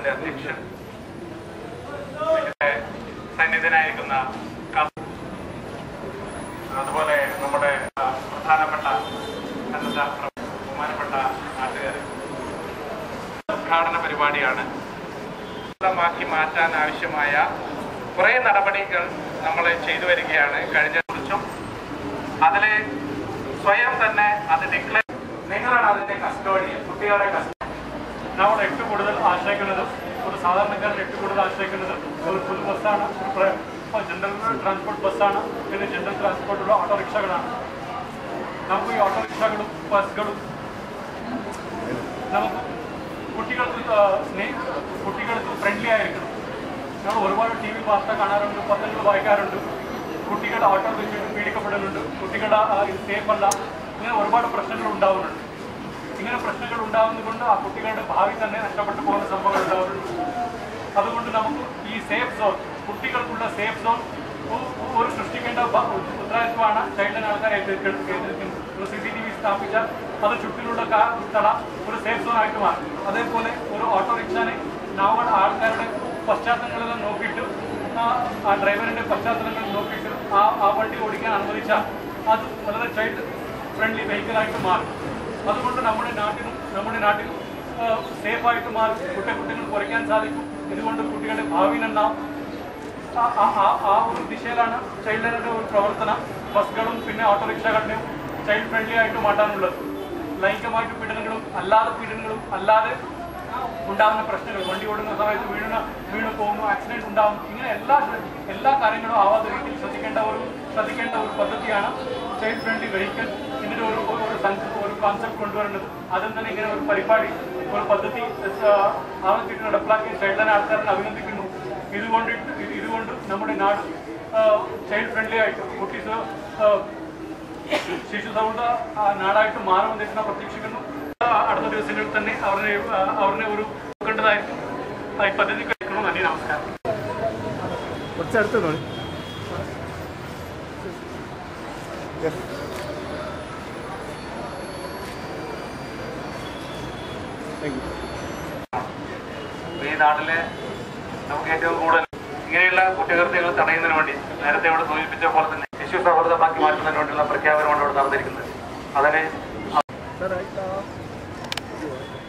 അതിന്റെ അധ്യക്ഷൻ ഇവിടെ സന്നിധനായിരിക്കുന്ന ക- അതുപോലെ നമ്മുടെ ആ, പ്രധാനപ്പെട്ട സന്നദ്ധ പ്ര- ബഹുമാനപ്പെട്ട നാട്ടുകാർ ഉദ്ഘാടന പരിപാടിയാണ് മാക്കി മാറ്റാൻ ആവശ്യമായ കുറേ നടപടികൾ നമ്മൾ ചെയ്തു വരികയാണ് കഴിഞ്ഞ കുറിച്ചും അതിൽ സ്വയം തന്നെ അത് ഡിക്ലെയർ നിങ്ങളാണ് അതിന്റെ കസ്റ്റോഡിയൻ കുട്ടികളുടെ കസ്റ്റോഡിയൻ നമ്മൾ ഏറ്റവും കൂടുതൽ ആശ്രയിക്കുന്നത് ഒരു സാധാരണക്കാരൻ ഏറ്റവും കൂടുതൽ ആശ്രയിക്കുന്നത് ഒരു ഫുൾ ബസ്സാണ് ഒരു പ്ര- ജനറൽ ട്രാൻസ്പോർട്ട് ബസ്സാണ് പിന്നെ ജനറൽ ട്രാൻസ്പോർട്ടുള്ള ഓട്ടോറിക്ഷകളാണ് നമുക്ക് ഈ ഓട്ടോറിക്ഷകളും ബസ്സുകളും നമുക്ക് കുട്ടികൾക്ക് ആ, സ്നേഹ കുട്ടികൾക്ക് ഫ്രണ്ട്ലി ആയിരിക്കണം നമ്മൾ ഒരുപാട് ടി വി വാർത്ത കാണാറുണ്ട് പത്രങ്ങൾ വായിക്കാറുണ്ട് കുട്ടികളുടെ ഓട്ടോ വെച്ചിട്ട് പീഡിക്കപ്പെടലുണ്ട് കുട്ടികളുടെ ആ, ഇത് സേഫ് അല്ല ഇങ്ങനെ ഒരുപാട് പ്രശ്നങ്ങൾ ഉണ്ടാവുന്നുണ്ട് ഇങ്ങനെ പ്രശ്നങ്ങൾ ഉണ്ടാകുന്നതുകൊണ്ട് ആ കുട്ടികളുടെ ഭാവി തന്നെ നഷ്ടപ്പെട്ടു പോകുന്ന സംഭവങ്ങൾ ഉണ്ടാവുന്നുണ്ട് അതുകൊണ്ട് നമുക്ക് ഈ സേഫ് സോൺ കുട്ടികൾക്കുള്ള സേഫ് സോൺ ഒരു സൃഷ്ടിക്കേണ്ട ബ- ഉത്തരവാദിത്വമാണ് ചൈൽഡ് ലൈൻ ആൾക്കാർ ഏറ്റെടുക്കുന്നത് ഒരു സി സി ടി വി സ്ഥാപിച്ചാൽ അത് ചുറ്റിലുള്ള കാ- തട ഒരു സേഫ് സോൺ ആയിട്ട് മാറും അതേപോലെ ഒരു ഓട്ടോറിക്ഷാനെ നമ്മൾ ആൾക്കാരുടെ പശ്ചാത്തലങ്ങളെല്ലാം നോക്കിയിട്ട് ആ- ആ ഡ്രൈവറിന്റെ പശ്ചാത്തലങ്ങൾ നോക്കിയിട്ട് ആ ആ വണ്ടി ഓടിക്കാൻ അനുവദിച്ചാൽ അത് വളരെ ചൈൽഡ് ഫ്രണ്ട്ലി വെഹിക്കിളായിട്ട് മാറും അതുകൊണ്ട് നമ്മുടെ നാട്ടിലും നമ്മുടെ നാട്ടിൽ സേഫായിട്ട് മാറും കുറ്റകുറ്റങ്ങൾ കുറയ്ക്കാൻ സാധിക്കും ഇതുകൊണ്ട് കുട്ടികളുടെ ഭാവി നന്നാവും ആ- ആ- ആ- ആ ഒരു ദിശയിലാണ് ചൈൽഡ് ലൈനിന്റെ ഒരു പ്രവർത്തനം ബസ്സുകളും പിന്നെ ഓട്ടോറിക്ഷകളുടെയും ചൈൽഡ് ഫ്രണ്ട്ലി ആയിട്ട് മാറ്റാനുള്ളത് ലൈംഗികമായിട്ട് പീഡനങ്ങളും അല്ലാതെ പീഡനങ്ങളും അല്ലാതെ ഉണ്ടാകുന്ന പ്രശ്നങ്ങൾ വണ്ടി ഓടുന്ന സമയത്ത് വീണ വീണ് പോകുന്നു ആക്സിഡന്റ് ഉണ്ടാകും ഇങ്ങനെ എല്ലാ എല്ലാ കാര്യങ്ങളും ആവാത്ത രീതിയിൽ ശ്രദ്ധിക്കേണ്ട ഒരു ശ്രദ്ധിക്കേണ്ട ഒരു പദ്ധതിയാണ് ചൈൽഡ് ഫ്രണ്ട്ലി വെഹിക്കിൾ ഇതിന്റെ ഒരു ഒരു- ഒരു സംഘ- ഒരു കോൺസെപ്റ്റ് കൊണ്ടുവരേണ്ടത് അതിൽ തന്നെ ഇങ്ങനെ ഒരു പരിപാടി ഒരു പദ്ധതി ആവശ്യത്തിന് നടപ്പിലാക്കിയ ചൈൽഡ് ലൈൻ ആൾക്കാരെ അഭിനന്ദിക്കുന്നു ഇതുകൊണ്ട് ഇത് ഇതുകൊണ്ട് നമ്മുടെ നാട് ചൈൽഡ് ഫ്രണ്ട്ലി ആയിട്ട് കുട്ടീസ് ശിശു സൗഹൃദ ആ, നാടായിട്ട് മാറുമെന്ന് ഞാൻ പ്രതീക്ഷിക്കുന്നു ആ, അടുത്ത ദിവസങ്ങളിൽ തന്നെ അവരെ ആ, അവരെ ഒരു കണ്ടതായിരിക്കും ആ, ഈ പദ്ധതി കഴിക്കണം നന്ദി നമസ്കാരം കുറച്ചടുത്ത് നോളി താങ്ക് യു ഈ നാട്ടിലെ നമുക്ക് ഏറ്റവും കൂടുതൽ ഇങ്ങനെയുള്ള കുറ്റകൃത്യങ്ങൾ തടയുന്നതിന് വേണ്ടി നേരത്തെ ഇവിടെ സൂചിപ്പിച്ച പോലെ തന്നെ ശിശു സൗഹൃദമാക്കി മാറ്റുന്നതിന് വേണ്ടിയുള്ള പ്രഖ്യാപനമാണ് ഇവിടെ നടന്നിരിക്കുന്നത് അതിന് സർ